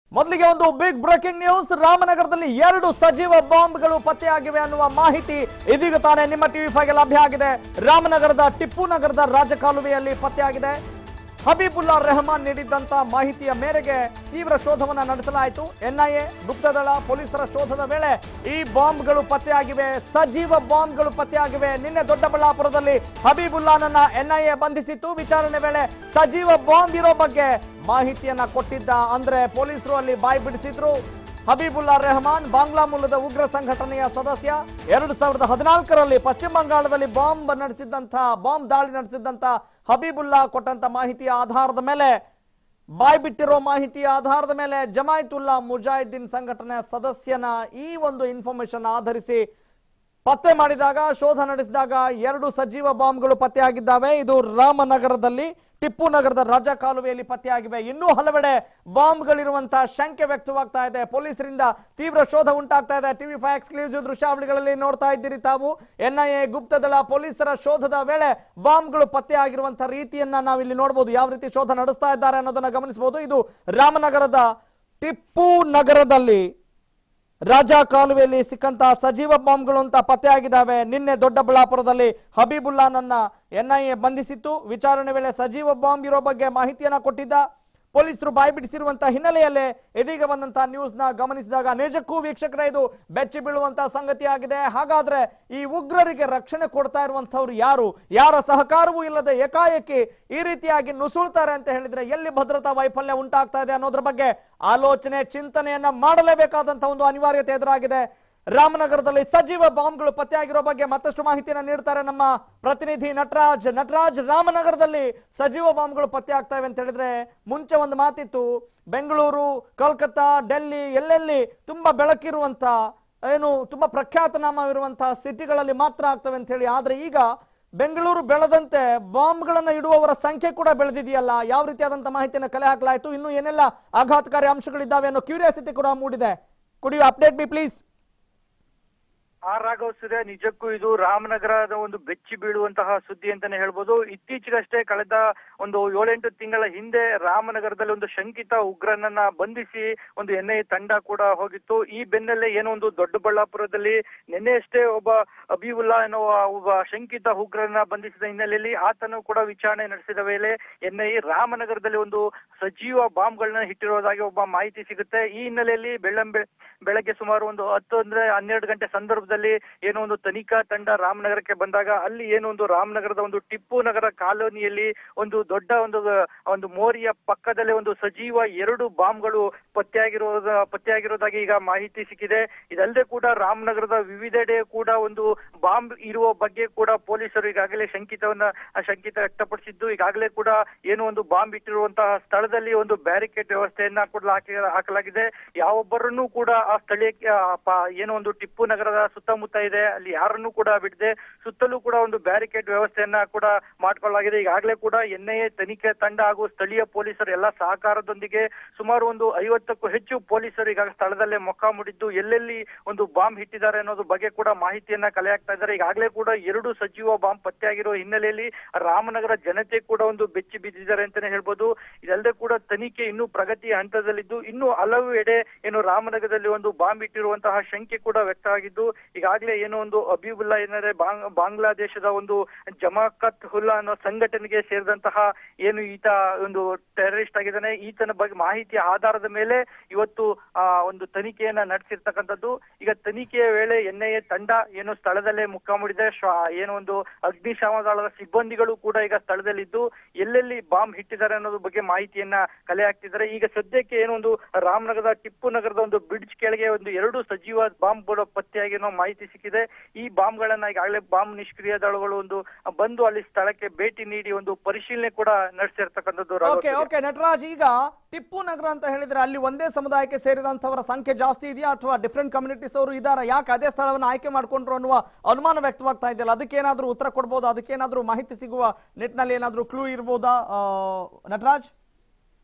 ಮೊದಲಿಗೆ ಒಂದು big breaking news ರಾಮನಗರದಲ್ಲಿ ಎರಡು ಸಜೀವ ಬಾಂಬ್ಗಳು ಪತ್ತೆಯಾಗಿವೆ ಅನ್ನುವ ಮಾಹಿತಿ ಇದೀಗ ತಾನೇ ನಿಮ್ಮ ಟಿವಿ ಫೈಗೆ ಲಭ್ಯ ಆಗಿದೆ ರಾಮನಗರದ ಟಿಪ್ಪು ನಗರದ ರಾಜಕಾಲುವೆಯಲ್ಲಿ ಪತ್ತೆಯಾಗಿದೆ ಹಬೀಬುಲ್ಲಾ ರೆಹಮಾನ್ ನೀಡಿದ್ದಂತ ಮಾಹಿತಿಯ ಮೇರೆಗೆ ತೀವ್ರ ಶೋಧವನ್ನ ನಡೆಸಲಾಯಿತು ಎನ್ಐಎ ಗುಪ್ತದಳ ಪೊಲೀಸರ ಶೋಧದ ವೇಳೆ ಈ ಬಾಂಬ್ಗಳು ಪತ್ತೆಯಾಗಿವೆ ಸಜೀವ ಬಾಂಬ್ಗಳು ಪತ್ತೆಯಾಗಿವೆ ನಿನ್ನೆ ದೊಡ್ಡಬಳ್ಳಾಪುರದಲ್ಲಿ ಹಬೀಬುಲ್ಲಾನನ್ನ ಎನ್ಐಎ ಬಂಧಿಸಿತ್ತು ವಿಚಾರಣೆ ವೇಳೆ ಸಜೀವ ಬಾಂಬ್ ಇರೋ ಬಗ್ಗೆ ಮಾಹಿತಿಯನ್ನ ಕೊಟ್ಟಿದ್ದ ಅಂದ್ರೆ ಪೊಲೀಸರು ಅಲ್ಲಿ ಬಾಯಿ ಬಿಡಿಸಿದ್ರು ಹಬೀಬುಲ್ಲಾ ರೆಹಮಾನ್ ಬಾಂಗ್ಲಾ ಮೂಲದ ಉಗ್ರ ಸಂಘಟನೆಯ ಸದಸ್ಯ ಎರಡು ಸಾವಿರದ ಹದಿನಾಲ್ಕರಲ್ಲಿ ಪಶ್ಚಿಮ ಬಂಗಾಳದಲ್ಲಿ ಬಾಂಬ್ ನಡೆಸಿದ್ದಂಥ ಬಾಂಬ್ ದಾಳಿ ನಡೆಸಿದ್ದಂಥ ಹಬೀಬುಲ್ಲಾ ಕೊಟ್ಟಂತ ಮಾಹಿತಿಯ ಆಧಾರದ ಮೇಲೆ ಬಾಯ್ ಬಿಟ್ಟಿರೋ ಮಾಹಿತಿಯ ಆಧಾರದ ಮೇಲೆ ಜಮಾಯಿತುಲ್ಲಾ ಮುಜಾಹಿದ್ದೀನ್ ಸಂಘಟನೆಯ ಸದಸ್ಯನ ಈ ಒಂದು ಇನ್ಫಾರ್ಮೇಶನ್ ಆಧರಿಸಿ ಪತ್ತೆ ಮಾಡಿದಾಗ ಶೋಧ ನಡೆಸಿದಾಗ ಎರಡು ಸಜೀವ ಬಾಂಬ್ಗಳು ಪತ್ತೆಯಾಗಿದ್ದಾವೆ ಇದು ರಾಮನಗರದಲ್ಲಿ ಟಿಪ್ಪು ನಗರದ ರಾಜ ಕಾಲುವೆಯಲ್ಲಿ ಪತ್ತೆಯಾಗಿವೆ ಇನ್ನೂ ಹಲವೆಡೆ ಬಾಂಬ್ಗಳಿರುವಂತಹ ಶಂಕೆ ವ್ಯಕ್ತವಾಗ್ತಾ ಇದೆ ಪೊಲೀಸರಿಂದ ತೀವ್ರ ಶೋಧ ಉಂಟಾಗ್ತಾ ಇದೆ ಟಿವಿ ಫೈವ್ ಎಕ್ಸ್ಕ್ಲೂಸಿವ್ ದೃಶ್ಯಾವಳಿಗಳಲ್ಲಿ ನೋಡ್ತಾ ಇದ್ದೀರಿ ತಾವು ಎನ್ಐಎ ಗುಪ್ತದಳ ಪೊಲೀಸರ ಶೋಧದ ವೇಳೆ ಬಾಂಬ್ಗಳು ಪತ್ತೆಯಾಗಿರುವಂತಹ ರೀತಿಯನ್ನ ನಾವಿಲ್ಲಿ ನೋಡಬಹುದು ಯಾವ ರೀತಿ ಶೋಧ ನಡೆಸ್ತಾ ಇದ್ದಾರೆ ಅನ್ನೋದನ್ನ ಗಮನಿಸಬಹುದು ಇದು ರಾಮನಗರದ ಟಿಪ್ಪು ನಗರದಲ್ಲಿ ರಾಜ ಕಾಲುವೆಯಲ್ಲಿ ಸಿಕ್ಕಂತಹ ಸಜೀವ ಬಾಂಬ್ಗಳು ಅಂತ ಪತ್ತೆಯಾಗಿದ್ದಾವೆ ನಿನ್ನೆ ದೊಡ್ಡಬಳ್ಳಾಪುರದಲ್ಲಿ ಹಬೀಬುಲ್ಲಾನನ್ನ ಎನ್ಐಎ ಬಂಧಿಸಿತ್ತು ವಿಚಾರಣೆ ವೇಳೆ ಸಜೀವ ಬಾಂಬ್ ಇರೋ ಬಗ್ಗೆ ಮಾಹಿತಿಯನ್ನ ಕೊಟ್ಟಿದ್ದ ಪೊಲೀಸರು ಬಾಯಿ ಬಿಡಿಸಿರುವಂತಹ ಹಿನ್ನೆಲೆಯಲ್ಲೇ ಇದೀಗ ಬಂದಂತಹ ನ್ಯೂಸ್ ನ ಗಮನಿಸಿದಾಗ ನಿಜಕ್ಕೂ ವೀಕ್ಷಕರೇ ಇದು ಬೆಚ್ಚಿ ಬೀಳುವಂತಹ ಸಂಗತಿ ಆಗಿದೆ ಹಾಗಾದ್ರೆ ಈ ಉಗ್ರರಿಗೆ ರಕ್ಷಣೆ ಕೊಡ್ತಾ ಇರುವಂತವ್ರು ಯಾರು ಯಾರ ಸಹಕಾರವೂ ಇಲ್ಲದೆ ಏಕಾಏಕಿ ಈ ರೀತಿಯಾಗಿ ನುಸುಳ್ತಾರೆ ಅಂತ ಹೇಳಿದ್ರೆ ಎಲ್ಲಿ ಭದ್ರತಾ ವೈಫಲ್ಯ ಉಂಟಾಗ್ತಾ ಇದೆ ಅನ್ನೋದ್ರ ಬಗ್ಗೆ ಆಲೋಚನೆ ಚಿಂತನೆಯನ್ನ ಮಾಡಲೇಬೇಕಾದಂತಹ ಒಂದು ಅನಿವಾರ್ಯತೆ ಎದುರಾಗಿದೆ ರಾಮನಗರದಲ್ಲಿ ಸಜೀವ ಬಾಂಬ್ಗಳು ಪತ್ತೆಯಾಗಿರೋ ಬಗ್ಗೆ ಮತ್ತಷ್ಟು ಮಾಹಿತಿಯನ್ನ ನೀಡ್ತಾರೆ ನಮ್ಮ ಪ್ರತಿನಿಧಿ ನಟರಾಜ್ ನಟರಾಜ್ ರಾಮನಗರದಲ್ಲಿ ಸಜೀವ ಬಾಂಬ್ಗಳು ಪತ್ತೆ ಆಗ್ತಾ ಇವೆ ಅಂತ ಹೇಳಿದ್ರೆ ಮುಂಚೆ ಒಂದು ಮಾತಿತ್ತು ಬೆಂಗಳೂರು ಕೋಲ್ಕತ್ತಾ ಡೆಲ್ಲಿ ಎಲ್ಲೆಲ್ಲಿ ತುಂಬಾ ಬೆಳಕಿರುವಂತ ಏನು ತುಂಬಾ ಪ್ರಖ್ಯಾತನಾಮವಿರುವಂತಹ ಸಿಟಿಗಳಲ್ಲಿ ಮಾತ್ರ ಆಗ್ತವೆ ಅಂತ ಹೇಳಿ ಆದ್ರೆ ಈಗ ಬೆಂಗಳೂರು ಬೆಳೆದಂತೆ ಬಾಂಬ್ಗಳನ್ನ ಇಡುವವರ ಸಂಖ್ಯೆ ಕೂಡ ಬೆಳೆದಿದೆಯಲ್ಲ ಯಾವ ರೀತಿಯಾದಂತ ಮಾಹಿತಿಯನ್ನು ಕಲೆ ಹಾಕಲಾಯಿತು ಇನ್ನು ಏನೆಲ್ಲ ಆಘಾತಕಾರಿ ಅಂಶಗಳಿದ್ದಾವೆ ಅನ್ನೋ ಕ್ಯೂರಿಯಾಸಿಟಿ ಕೂಡ ಮೂಡಿದೆ could you update me please ಆ ರಾಘವಸುದೆ ನಿಜಕ್ಕೂ ಇದು ರಾಮನಗರದ ಒಂದು ಬೆಚ್ಚಿ ಬೀಳುವಂತಹ ಸುದ್ದಿ ಅಂತಾನೆ ಹೇಳ್ಬೋದು ಇತ್ತೀಚೆಗಷ್ಟೇ ಕಳೆದ ಒಂದು ಏಳೆಂಟು ತಿಂಗಳ ಹಿಂದೆ ರಾಮನಗರದಲ್ಲಿ ಒಂದು ಶಂಕಿತ ಉಗ್ರನನ್ನ ಬಂಧಿಸಿ ಒಂದು ಎನ್ಐ ತಂಡ ಕೂಡ ಹೋಗಿತ್ತು ಈ ಬೆನ್ನಲ್ಲೇ ಏನೋ ಒಂದು ದೊಡ್ಡಬಳ್ಳಾಪುರದಲ್ಲಿ ನಿನ್ನೆಯಷ್ಟೇ ಒಬ್ಬ ಅಬಿವುಲ್ಲಾ ಎನ್ನುವ ಒಬ್ಬ ಶಂಕಿತ ಉಗ್ರನ ಬಂಧಿಸಿದ ಹಿನ್ನೆಲೆಯಲ್ಲಿ ಆತನು ಕೂಡ ವಿಚಾರಣೆ ನಡೆಸಿದ ವೇಳೆ ಎನ್ಐ ರಾಮನಗರದಲ್ಲಿ ಒಂದು ಸಜೀವ ಬಾಂಬ್ಗಳನ್ನ ಇಟ್ಟಿರೋದಾಗಿ ಒಬ್ಬ ಮಾಹಿತಿ ಸಿಗುತ್ತೆ ಈ ಹಿನ್ನೆಲೆಯಲ್ಲಿ ಬೆಳ್ಳಂಬೆ ಬೆಳಗ್ಗೆ ಸುಮಾರು ಒಂದು ಹತ್ತು ಅಂದ್ರೆ ಹನ್ನೆರಡು ಗಂಟೆ ಸಂದರ್ಭದಲ್ಲಿ ಏನೋ ಒಂದು ತನಿಖಾ ತಂಡ ರಾಮನಗರಕ್ಕೆ ಬಂದಾಗ ಅಲ್ಲಿ ಏನೋ ಒಂದು ರಾಮನಗರದ ಒಂದು ಟಿಪ್ಪು ನಗರ ಕಾಲೋನಿಯಲ್ಲಿ ಒಂದು ದೊಡ್ಡ ಒಂದು ಒಂದು ಮೋರಿಯ ಪಕ್ಕದಲ್ಲೇ ಒಂದು ಸಜೀವ ಎರಡು ಬಾಂಬ್ಗಳು ಪತ್ತೆಯಾಗಿರೋದ ಪತ್ತೆಯಾಗಿರೋದಾಗಿ ಈಗ ಮಾಹಿತಿ ಸಿಕ್ಕಿದೆ ಇದಲ್ಲದೆ ಕೂಡ ರಾಮನಗರದ ವಿವಿಧೆಡೆ ಕೂಡ ಒಂದು ಬಾಂಬ್ ಇರುವ ಬಗ್ಗೆ ಕೂಡ ಪೊಲೀಸರು ಈಗಾಗಲೇ ಶಂಕಿತವನ್ನ ಶಂಕಿತ ವ್ಯಕ್ತಪಡಿಸಿದ್ದು ಈಗಾಗಲೇ ಕೂಡ ಏನೋ ಒಂದು ಬಾಂಬ್ ಇಟ್ಟಿರುವಂತಹ ಸ್ಥಳದಲ್ಲಿ ಒಂದು ಬ್ಯಾರಿಕೇಡ್ ವ್ಯವಸ್ಥೆಯನ್ನ ಕೂಡ ಹಾಕಿ ಹಾಕಲಾಗಿದೆ ಯಾವೊಬ್ಬರನ್ನೂ ಕೂಡ ಆ ಸ್ಥಳೀಯಕ್ಕೆ ಆ, ಪ- ಏನೋ ಒಂದು ಟಿಪ್ಪು ನಗರದ ಸುತ್ತಮುತ್ತ ಇದೆ ಅಲ್ಲಿ ಯಾರನ್ನೂ ಕೂಡ ಬಿಡದೆ ಸುತ್ತಲೂ ಕೂಡ ಒಂದು ಬ್ಯಾರಿಕೇಡ್ ವ್ಯವಸ್ಥೆಯನ್ನ ಕೂಡ ಮಾಡ್ಕೊಳ್ಳಲಾಗಿದೆ ಈಗಾಗಲೇ ಕೂಡ ಎನ್ಐಎ ತನಿಖೆ ತಂಡ ಹಾಗೂ ಸ್ಥಳೀಯ ಪೊಲೀಸರು ಎಲ್ಲ ಸಹಕಾರದೊಂದಿಗೆ ಸುಮಾರು ಒಂದು ಐವತ್ತಕ್ಕೂ ಹೆಚ್ಚು ಪೊಲೀಸರು ಈಗ ಸ್ಥಳದಲ್ಲೇ ಮೊಕ್ಕಾಮೂಡಿದ್ದು ಎಲ್ಲೆಲ್ಲಿ ಒಂದು ಬಾಂಬ್ ಇಟ್ಟಿದ್ದಾರೆ ಅನ್ನೋದ್ರ ಬಗ್ಗೆ ಕೂಡ ಮಾಹಿತಿಯನ್ನ ಕಲೆ ಹಾಕ್ತಾ ಇದ್ದಾರೆ ಈಗಾಗಲೇ ಕೂಡ ಎರಡು ಸಜೀವ ಬಾಂಬ್ ಪತ್ತೆಯಾಗಿರೋ ಹಿನ್ನೆಲೆಯಲ್ಲಿ ರಾಮನಗರ ಜನತೆ ಕೂಡ ಒಂದು ಬೆಚ್ಚಿ ಬಿದ್ದಿದ್ದಾರೆ ಅಂತಾನೆ ಹೇಳ್ಬೋದು ಇದಲ್ಲದೆ ಕೂಡ ತನಿಖೆ ಇನ್ನೂ ಪ್ರಗತಿಯ ಹಂತದಲ್ಲಿದ್ದು ಇನ್ನೂ ಹಲವು ಎಡೆ ಏನು ರಾಮನಗರದಲ್ಲಿ ಒಂದು ಬಾಂಬ್ ಇಟ್ಟಿರುವಂತಹ ಶಂಕೆ ಕೂಡ ವ್ಯಕ್ತ ಆಗಿದ್ದು ಈಗಾಗಲೇ ಏನೋ ಒಂದು ಅಬಿಬುಲ್ಲಾ ಏನಾದ್ರೆ ಬಾಂಗ್ ಬಾಂಗ್ಲಾದೇಶದ ಒಂದು ಜಮಾಕತ್ ಹುಲ್ಲಾ ಅನ್ನೋ ಸಂಘಟನೆಗೆ ಸೇರಿದಂತಹ ಏನು ಈತ ಒಂದು ಟೆರರಿಸ್ಟ್ ಆಗಿದ್ದಾನೆ ಈತನ ಬಗ್ಗೆ ಮಾಹಿತಿಯ ಆಧಾರದ ಮೇಲೆ ಇವತ್ತು ಆ ಒಂದು ತನಿಖೆಯನ್ನ ನಡೆಸಿರ್ತಕ್ಕಂಥದ್ದು ಈಗ ತನಿಖೆಯ ವೇಳೆ ಎನ್ಐಎ ತಂಡ ಏನು ಸ್ಥಳದಲ್ಲೇ ಮುಕ್ಕಾಮೂಡಿದೆ ಶ್ವ- ಏನು ಒಂದು ಅಗ್ನಿಶಾಮಕ ದಳದ ಸಿಬ್ಬಂದಿಗಳು ಕೂಡ ಈಗ ಸ್ಥಳದಲ್ಲಿದ್ದು ಎಲ್ಲೆಲ್ಲಿ ಬಾಂಬ್ ಇಟ್ಟಿದ್ದಾರೆ ಅನ್ನೋದ್ರ ಬಗ್ಗೆ ಮಾಹಿತಿಯನ್ನ ಕಲೆ ಹಾಕ್ತಿದ್ದಾರೆ ಈಗ ಸದ್ಯಕ್ಕೆ ಏನೋ ಒಂದು ರಾಮನಗರದ ಟಿಪ್ಪು ನಗರದ ಒಂದು ಬ್ರಿಡ್ಜ್ ಕೆಳಗೆ ಒಂದು ಎರಡು ಸಜೀವ ಬಾಂಬ್ ಪತ್ತೆಯಾಗಿರೋ ಮಾಹಿತಿ ಸಿಕ್ಕಿದೆ ಈ ಬಾಂಬ್ಗಳನ್ನ ಈಗಾಗಲೇ ಬಾಂಬ್ ನಿಷ್ಕ್ರಿಯ ದಳಗಳು ಒಂದು ಬಂದು ಅಲ್ಲಿ ಸ್ಥಳಕ್ಕೆ ಭೇಟಿ ನೀಡಿ ಒಂದು ಪರಿಶೀಲನೆ ಕೂಡ ನಡೆಸಿರ್ತಕ್ಕಂಥದ್ದು ಓಕೆ ರಾಘವ್ ಓಕೆ ನಟರಾಜ್ ಈಗ ಟಿಪ್ಪು ನಗರ ಅಂತ ಹೇಳಿದ್ರೆ ಅಲ್ಲಿ ಒಂದೇ ಸಮುದಾಯಕ್ಕೆ ಸೇರಿದಂತವರ ಸಂಖ್ಯೆ ಜಾಸ್ತಿ ಇದೆಯಾ ಅಥವಾ ಡಿಫ್ರೆಂಟ್ ಕಮ್ಯುನಿಟೀಸ್ ಅವರು ಇದಾರ ಯಾಕೆ ಅದೇ ಸ್ಥಳವನ್ನು ಆಯ್ಕೆ ಮಾಡ್ಕೊಂಡ್ರು ಅನ್ನುವ ಅನುಮಾನ ವ್ಯಕ್ತವಾಗ್ತಾ ಇದೆಯಲ್ಲ ಅದಕ್ಕೇನಾದ್ರೂ ಉತ್ತರ ಕೊಡ್ಬೋದಾ ಅದಕ್ಕೇನಾದ್ರೂ ಮಾಹಿತಿ ಸಿಗುವ ನಿಟ್ಟಿನಲ್ಲಿ ಏನಾದ್ರೂ ಕ್ಲೂ ಇರ್ಬೋದಾ ಆ, ನಟರಾಜ್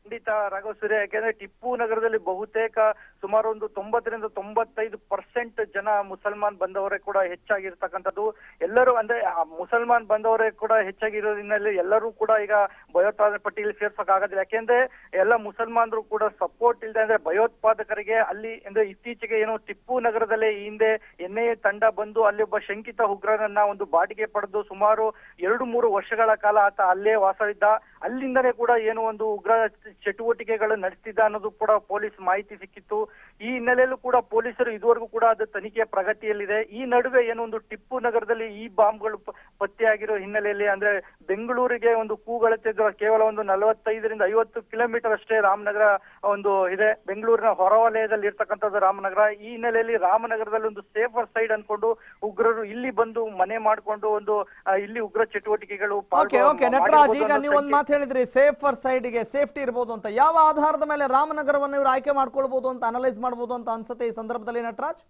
ಖಂಡಿತ ರಾಘವ್ ಸೂರ್ಯ ಯಾಕೆಂದ್ರೆ ಟಿಪ್ಪು ನಗರದಲ್ಲಿ ಬಹುತೇಕ ಸುಮಾರು ಒಂದು ತೊಂಬತ್ತರಿಂದ ತೊಂಬತ್ತೈದು ಪರ್ಸೆಂಟ್ ಜನ ಮುಸಲ್ಮಾನ್ ಬಂದವರೇ ಕೂಡ ಹೆಚ್ಚಾಗಿರ್ತಕ್ಕಂಥದ್ದು ಎಲ್ಲರೂ ಅಂದ್ರೆ ಆ ಮುಸಲ್ಮಾನ್ ಬಂದವರೇ ಕೂಡ ಹೆಚ್ಚಾಗಿರೋದ್ರಲ್ಲಿ ಎಲ್ಲರೂ ಕೂಡ ಈಗ ಭಯೋತ್ಪಾದಕ ಪಟ್ಟಿಯಲ್ಲಿ ಸೇರ್ಸಕ್ ಆಗೋದಿಲ್ಲ ಯಾಕೆಂದ್ರೆ ಎಲ್ಲ ಮುಸಲ್ಮಾನರು ಕೂಡ ಸಪೋರ್ಟ್ ಇಲ್ಲದೆ ಅಂದ್ರೆ ಭಯೋತ್ಪಾದಕರಿಗೆ ಅಲ್ಲಿ ಅಂದ್ರೆ ಇತ್ತೀಚೆಗೆ ಏನು ಟಿಪ್ಪು ನಗರದಲ್ಲೇ ಈ ಹಿಂದೆ ಎನ್ ಐ ಎ ತಂಡ ಬಂದು ಅಲ್ಲಿ ಒಬ್ಬ ಶಂಕಿತ ಉಗ್ರನನ್ನ ಒಂದು ಬಾಡಿಗೆ ಪಡೆದು ಸುಮಾರು ಎರಡು ಮೂರು ವರ್ಷಗಳ ಕಾಲ ಆತ ಅಲ್ಲೇ ವಾಸವಿದ್ದ ಅಲ್ಲಿಂದನೇ ಕೂಡ ಏನು ಒಂದು ಉಗ್ರ ಚಟುವಟಿಕೆಗಳು ನಡೆಸ್ತಿದ್ದ ಅನ್ನೋದು ಕೂಡ ಪೊಲೀಸ್ ಮಾಹಿತಿ ಸಿಕ್ಕಿತ್ತು ಈ ಹಿನ್ನೆಲೆಯಲ್ಲೂ ಕೂಡ ಪೊಲೀಸರು ಇದುವರೆಗೂ ಕೂಡ ಅದು ತನಿಖೆ ಪ್ರಗತಿಯಲ್ಲಿದೆ ಈ ನಡುವೆ ಏನು ಒಂದು ಟಿಪ್ಪು ನಗರದಲ್ಲಿ ಈ ಬಾಂಬ್ಗಳು ಪ- ಪತ್ತೆಯಾಗಿರೋ ಹಿನ್ನೆಲೆಯಲ್ಲಿ ಅಂದ್ರೆ ಬೆಂಗಳೂರಿಗೆ ಒಂದು ಕೂಗಳತ್ತಿರುವ ಕೇವಲ ಒಂದು ನಲವತ್ತೈದರಿಂದ ಐವತ್ತು ಕಿಲೋಮೀಟರ್ ಅಷ್ಟೇ ರಾಮನಗರ ಒಂದು ಇದೆ ಬೆಂಗಳೂರಿನ ಹೊರವಲಯದಲ್ಲಿ ಇರ್ತಕ್ಕಂಥದ್ದು ರಾಮನಗರ ಈ ಹಿನ್ನೆಲೆಯಲ್ಲಿ ರಾಮನಗರದಲ್ಲಿ ಒಂದು ಸೇಫರ್ ಸೈಡ್ ಅನ್ಕೊಂಡು ಉಗ್ರರು ಇಲ್ಲಿ ಬಂದು ಮನೆ ಮಾಡ್ಕೊಂಡು ಒಂದು ಆ, ಇಲ್ಲಿ ಉಗ್ರ ಚಟುವಟಿಕೆಗಳು ಓಕೆ ಪಾಲ್ಗೊಳ್ಳ- ಓಕೆ ನಟರಾಜ್ ಮಾಡಿರ್ಬೋದು ಈಗ ಅನ್ನೋ ನೀವು ಒಂದು ಶಂಕೆ- ಮಾತು ಹೇಳಿದ್ರಿ ಸೇಫರ್ ಸೈಡ್ಗೆ ಸೇಫ್ಟಿ ಇರ್ಬೋದು ಅಂತ ಯಾವ ಆಧಾರದ ಮೇಲೆ ರಾಮನಗರವನ್ನು ಇವರು ಆಯ್ಕೆ ಮಾಡ್ಕೊಳ್ಬೋದು ಅಂತ ಅನಲೈಸ್ ಮಾಡ್ಬೋದು ಅಂತ ಅನ್ಸುತ್ತೆ ಈ ಸಂದರ್ಭದಲ್ಲಿ ನಟರಾಜ್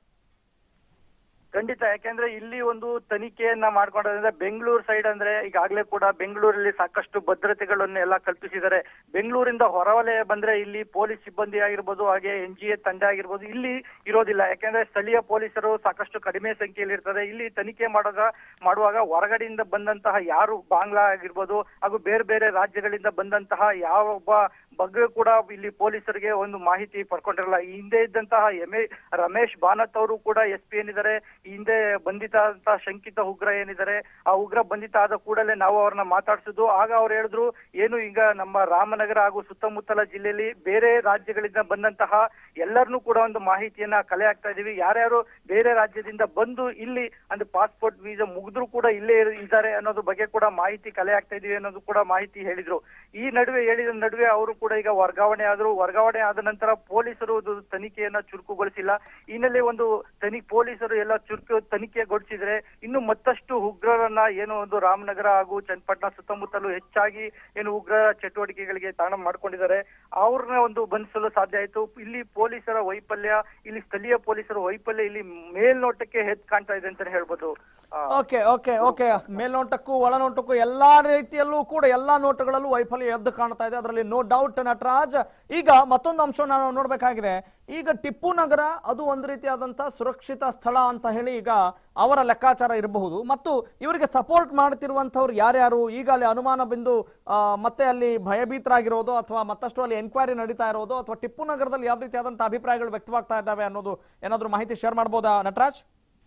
ಖಂಡಿತ ಯಾಕೆಂದ್ರೆ ಇಲ್ಲಿ ಒಂದು ತನಿಖೆಯನ್ನ ಮಾಡ್ಕೊಂಡ್ರೆ ಬೆಂಗಳೂರು ಸೈಡ್ ಅಂದ್ರೆ ಈಗಾಗಲೇ ಕೂಡ ಬೆಂಗಳೂರಲ್ಲಿ ಸಾಕಷ್ಟು ಭದ್ರತೆಗಳನ್ನು ಎಲ್ಲ ಕಲ್ಪಿಸಿದ್ದಾರೆ ಬೆಂಗಳೂರಿಂದ ಹೊರವಲಯ ಬಂದ್ರೆ ಇಲ್ಲಿ ಪೊಲೀಸ್ ಸಿಬ್ಬಂದಿ ಆಗಿರ್ಬೋದು ಹಾಗೆ ಎನ್ ಜಿ ಎ ತಂಡ ಆಗಿರ್ಬೋದು ಇಲ್ಲಿ ಇರೋದಿಲ್ಲ ಯಾಕೆಂದ್ರೆ ಸ್ಥಳೀಯ ಪೊಲೀಸರು ಸಾಕಷ್ಟು ಕಡಿಮೆ ಸಂಖ್ಯೆಯಲ್ಲಿ ಇರ್ತಾರೆ ಇಲ್ಲಿ ತನಿಖೆ ಮಾಡುವಾಗ ಮಾಡುವಾಗ ಹೊರಗಡೆಯಿಂದ ಬಂದಂತಹ ಯಾರು ಬಾಂಗ್ಲಾ ಆಗಿರ್ಬೋದು ಹಾಗೂ ಬೇರೆ ಬೇರೆ ರಾಜ್ಯಗಳಿಂದ ಬಂದಂತಹ ಯಾವ ಒಬ್ಬ ಬಗ್ಗೆ ಕೂಡ ಇಲ್ಲಿ ಪೊಲೀಸರಿಗೆ ಒಂದು ಮಾಹಿತಿ ಪಡ್ಕೊಂಡಿರಲ್ಲ ಈ ಹಿಂದೆ ಇದ್ದಂತಹ ಎಮ್ ಎ ರಮೇಶ್ ಬಾನತ್ ಅವರು ಕೂಡ ಎಸ್ ಪಿ ಏನಿದ್ದಾರೆ ಈ ಹಿಂದೆ ಬಂಧಿತ ಆದಂತಹ ಶಂಕಿತ ಉಗ್ರ ಏನಿದ್ದಾರೆ ಆ ಉಗ್ರ ಬಂಧಿತ ಆದ ಕೂಡಲೇ ನಾವು ಅವ್ರನ್ನ ಮಾತಾಡ್ಸಿದ್ದು ಆಗ ಅವ್ರು ಹೇಳಿದ್ರು ಏನು ಈಗ ನಮ್ಮ ರಾಮನಗರ ಹಾಗೂ ಸುತ್ತಮುತ್ತಲ ಜಿಲ್ಲೆಯಲ್ಲಿ ಬೇರೆ ರಾಜ್ಯಗಳಿಂದ ಬಂದಂತಹ ಎಲ್ಲರನ್ನೂ ಕೂಡ ಒಂದು ಮಾಹಿತಿಯನ್ನ ಕಲೆ ಹಾಕ್ತಾ ಇದೀವಿ ಯಾರ್ಯಾರು ಬೇರೆ ರಾಜ್ಯದಿಂದ ಬಂದು ಇಲ್ಲಿ ಅಂದ್ರೆ ಪಾಸ್ಪೋರ್ಟ್ ವೀಸಾ ಮುಗಿದ್ರು ಕೂಡ ಇಲ್ಲೇ ಇರ್- ಇದ್ದಾರೆ ಅನ್ನೋದ್ರ ಬಗ್ಗೆ ಕೂಡ ಮಾಹಿತಿ ಕಲೆ ಹಾಕ್ತಾ ಇದೀವಿ ಅನ್ನೋದು ಕೂಡ ಮಾಹಿತಿ ಹೇಳಿದ್ರು ಈ ನಡುವೆ ಹೇಳಿದ ನಡುವೆ ಅವರು ಕೂಡ ಈಗ ವರ್ಗಾವಣೆ ಆದ್ರು ವರ್ಗಾವಣೆ ಆದ ನಂತರ ಪೊಲೀಸರು ಅದು ತನಿಖೆಯನ್ನ ಚುರುಕುಗೊಳಿಸಿಲ್ಲ ಈ ಹಿನ್ನೆಲೆ ಒಂದು ತನಿ ಪೊಲೀಸರು ಎಲ್ಲ ಚುರುಕು ತನಿಖೆಗೊಳಿಸಿದ್ರೆ ಇನ್ನು ಮತ್ತಷ್ಟು ಉಗ್ರರನ್ನ ಏನು ಒಂದು ರಾಮನಗರ ಹಾಗೂ ಚನ್ನಪಟ್ಟಣ ಸುತ್ತಮುತ್ತಲೂ ಹೆಚ್ಚಾಗಿ ಏನು ಉಗ್ರ ಚಟುವಟಿಕೆಗಳಿಗೆ ತಾಣ ಮಾಡ್ಕೊಂಡಿದ್ದಾರೆ ಅವ್ರನ್ನ ಒಂದು ಬಂಧಿಸಲು ಸಾಧ್ಯ ಆಯ್ತು ಇಲ್ಲಿ ಪೊಲೀಸರ ವೈಫಲ್ಯ ಇಲ್ಲಿ ಸ್ಥಳೀಯ ಪೊಲೀಸರ ವೈಫಲ್ಯ ಇಲ್ಲಿ ಮೇಲ್ನೋಟಕ್ಕೆ ಎದ್ದು ಕಾಣ್ತಾ ಇದೆ ಅಂತಾನೆ ಹೇಳ್ಬೋದು ಆ, ಓಕೆ ಓಕೆ ಓಕೆ ಮೇಲ್ನೋಟಕ್ಕೂ ಒಳನೋಟಕ್ಕೂ ಎಲ್ಲಾ ರೀತಿಯಲ್ಲೂ ಕೂಡ ಎಲ್ಲಾ ನೋಟಗಳಲ್ಲೂ ವೈಫಲ್ಯ ಎದ್ದು ಕಾಣ್ತಾ ಇದೆ ಅದರಲ್ಲಿ ನೋ ಡೌಟ್ ನಟರಾಜ್ ಈಗ ಮತ್ತೊಂದು ಅಂಶವನ್ನು ನಾವು ನೋಡಬೇಕಾಗಿದೆ ಈಗ ಟಿಪ್ಪು ನಗರ ಅದು ಒಂದು ರೀತಿಯಾದಂತಹ ಸುರಕ್ಷಿತ ಸ್ಥಳ ಅಂತ ಹೇಳಿ ಈಗ ಅವರ ಲೆಕ್ಕಾಚಾರ ಇರಬಹುದು ಮತ್ತು ಇವರಿಗೆ ಸಪೋರ್ಟ್ ಮಾಡ್ತಿರುವಂತವ್ರು ಯಾರ್ಯಾರು ಈಗ ಅಲ್ಲಿ ಅನುಮಾನ ಬಿಂದು ಆ, ಮತ್ತೆ ಅಲ್ಲಿ ಭಯಭೀತರಾಗಿರೋದು ಅಥವಾ ಮತ್ತಷ್ಟು ಅಲ್ಲಿ ಎನ್ಕ್ವೈರಿ ನಡೀತಾ ಇರೋದು ಅಥವಾ ಟಿಪ್ಪು ನಗರದಲ್ಲಿ ಯಾವ ರೀತಿಯಾದಂತಹ ಅಭಿಪ್ರಾಯಗಳು ವ್ಯಕ್ತವಾಗ್ತಾ ಇದ್ದಾವೆ ಅನ್ನೋದು ಏನಾದರೂ ಮಾಹಿತಿ ಶೇರ್ ಮಾಡ್ಬೋದಾ ನಟರಾಜ್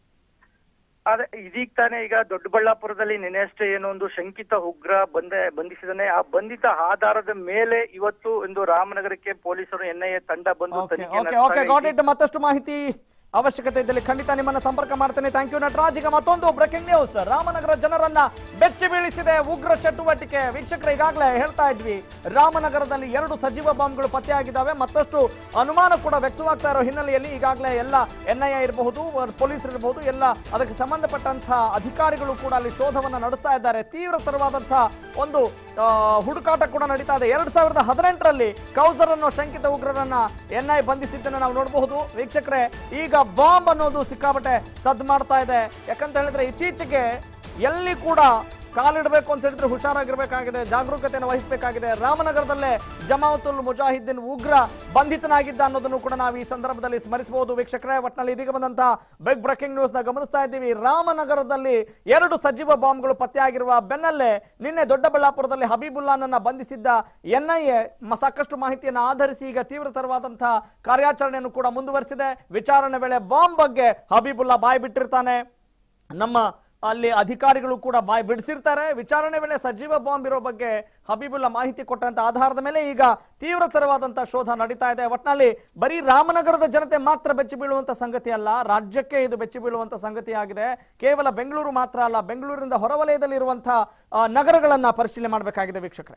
ಆದ್ರೆ ಇದೀಗ ತಾನೇ ಈಗ ದೊಡ್ಡಬಳ್ಳಾಪುರದಲ್ಲಿ ನೆನೆಯಷ್ಟೇ ಏನೋ ಒಂದು ಶಂಕಿತ ಉಗ್ರ ಬಂದೆ ಬಂಧಿಸಿದಾನೆ ಆ ಬಂಧಿತ ಆಧಾರದ ಮೇಲೆ ಇವತ್ತು ಒಂದು ರಾಮನಗರಕ್ಕೆ ಪೊಲೀಸರು ಎನ್ಐಎ ತಂಡ ಬಂದು ಓಕೆ ತನಿಖೆ ಓಕೆ ನಡೆಸ್ತಾ ಓಕೆ ಇದೆ. ಗಾಟ್ ಇಟ್ ಮತ್ತಷ್ಟು ಮಾಹಿತಿ ಅವಶ್ಯಕತೆ ಇದ್ದಲ್ಲಿ ಖಂಡಿತ ನಿಮ್ಮನ್ನ ಸಂಪರ್ಕ ಮಾಡ್ತೇನೆ ಥ್ಯಾಂಕ್ ಯು ನಟರಾಜ್ ಈಗ ಮತ್ತೊಂದು ಬ್ರೇಕಿಂಗ್ ನ್ಯೂಸ್ ರಾಮನಗರ ಜನರನ್ನ ಬೆಚ್ಚಿ ಬೀಳಿಸಿದೆ ಉಗ್ರ ಚಟುವಟಿಕೆ ವೀಕ್ಷಕರು ಈಗಾಗಲೇ ಹೇಳ್ತಾ ಇದ್ವಿ ರಾಮನಗರದಲ್ಲಿ ಎರಡು ಸಜೀವ ಬಾಂಬ್ಗಳು ಪತ್ತೆಯಾಗಿದ್ದಾವೆ ಮತ್ತಷ್ಟು ಅನುಮಾನ ಕೂಡ ವ್ಯಕ್ತವಾಗ್ತಾ ಇರೋ ಹಿನ್ನೆಲೆಯಲ್ಲಿ ಈಗಾಗಲೇ ಎಲ್ಲ ಎನ್ ಐ ಎ ಇರಬಹುದು ಪೊಲೀಸರು ಇರಬಹುದು ಎಲ್ಲ ಅದಕ್ಕೆ ಸಂಬಂಧಪಟ್ಟಂತಹ ಅಧಿಕಾರಿಗಳು ಕೂಡ ಅಲ್ಲಿ ಶೋಧವನ್ನ ನಡೆಸ್ತಾ ಇದ್ದಾರೆ ತೀವ್ರತರವಾದಂತಹ ಒಂದು ಆ, ಹುಡುಕಾಟ ಕೂಡ ನಡೀತಾ ಇದೆ ಎರಡ್ ಸಾವಿರದ ಹದಿನೆಂಟರಲ್ಲಿ ಕೌಸರ್ ಅನ್ನೋ ಶಂಕಿತ ಉಗ್ರರನ್ನ ಎನ್ ಐ ಬಂಧಿಸಿದ್ದನ್ನ ನಾವು ನೋಡಬಹುದು ವೀಕ್ಷಕರೇ ಈಗ ಬಾಂಬ್ ಅನ್ನೋದು ಸಿಕ್ಕಾಪಟ್ಟೆ ಸದ್ ಮಾಡ್ತಾ ಇದೆ ಯಾಕಂತ ಹೇಳಿದ್ರೆ ಇತ್ತೀಚೆಗೆ ಎಲ್ಲಿ ಕೂಡ ಕಾಲಿಡಬೇಕು ಅಂತ ಹೇಳಿದ್ರೆ ಹುಷಾರಾಗಿರ್ಬೇಕಾಗಿದೆ ಜಾಗರೂಕತೆಯನ್ನು ವಹಿಸಬೇಕಾಗಿದೆ ರಾಮನಗರದಲ್ಲೇ ಜಮಾವತುಲ್ ಮುಜಾಹಿದ್ದೀನ್ ಉಗ್ರ ಬಂಧಿತನಾಗಿದ್ದ ಅನ್ನೋದನ್ನು ಕೂಡ ನಾವು ಈ ಸಂದರ್ಭದಲ್ಲಿ ಸ್ಮರಿಸಬಹುದು ವೀಕ್ಷಕರೇ ಒಟ್ಟಿನಲ್ಲಿ ಇದೀಗ ಬಂದಂತಹ ಬಿಗ್ ಬ್ರೇಕಿಂಗ್ ನ್ಯೂಸ್ ನ ಗಮನಿಸ್ತಾ ಇದ್ದೀವಿ ರಾಮನಗರದಲ್ಲಿ ಎರಡು ಸಜೀವ ಬಾಂಬ್ಗಳು ಪತ್ತೆಯಾಗಿರುವ ಬೆನ್ನಲ್ಲೇ ನಿನ್ನೆ ದೊಡ್ಡಬಳ್ಳಾಪುರದಲ್ಲಿ ಹಬೀಬುಲ್ಲಾನನ್ನ ಬಂಧಿಸಿದ್ದ ಎನ್ಐಎ ಸಾಕಷ್ಟು ಮಾಹಿತಿಯನ್ನು ಆಧರಿಸಿ ಈಗ ತೀವ್ರತರವಾದಂತಹ ಕಾರ್ಯಾಚರಣೆಯನ್ನು ಕೂಡ ಮುಂದುವರಿಸಿದೆ ವಿಚಾರಣೆ ವೇಳೆ ಬಾಂಬ್ ಬಗ್ಗೆ ಹಬೀಬುಲ್ಲಾ ಬಾಯಿ ಬಿಟ್ಟಿರ್ತಾನೆ ನಮ್ಮ ಅಲ್ಲಿ ಅಧಿಕಾರಿಗಳು ಕೂಡ ಬಾಯಿ ಬಿಡಿಸಿರ್ತಾರೆ ವಿಚಾರಣೆ ವೇಳೆ ಸಜೀವ ಬಾಂಬ್ ಇರೋ ಬಗ್ಗೆ ಹಬೀಬುಲ್ಲಾ ಮಾಹಿತಿ ಕೊಟ್ಟಂತ ಆಧಾರದ ಮೇಲೆ ಈಗ ತೀವ್ರತರವಾದಂತಹ ಶೋಧ ನಡೀತಾ ಇದೆ ಒಟ್ನಲ್ಲಿ ಬರೀ ರಾಮನಗರದ ಜನತೆ ಮಾತ್ರ ಬೆಚ್ಚಿ ಬೀಳುವಂತ ಸಂಗತಿ ಅಲ್ಲ ರಾಜ್ಯಕ್ಕೆ ಇದು ಬೆಚ್ಚಿ ಬೀಳುವಂತ ಸಂಗತಿ ಆಗಿದೆ ಕೇವಲ ಬೆಂಗಳೂರು ಮಾತ್ರ ಅಲ್ಲ ಬೆಂಗಳೂರಿನಿಂದ ಹೊರವಲಯದಲ್ಲಿ ಇರುವಂತಹ ಆ, ನಗರಗಳನ್ನ ಪರಿಶೀಲನೆ ಮಾಡಬೇಕಾಗಿದೆ ವೀಕ್ಷಕರೇ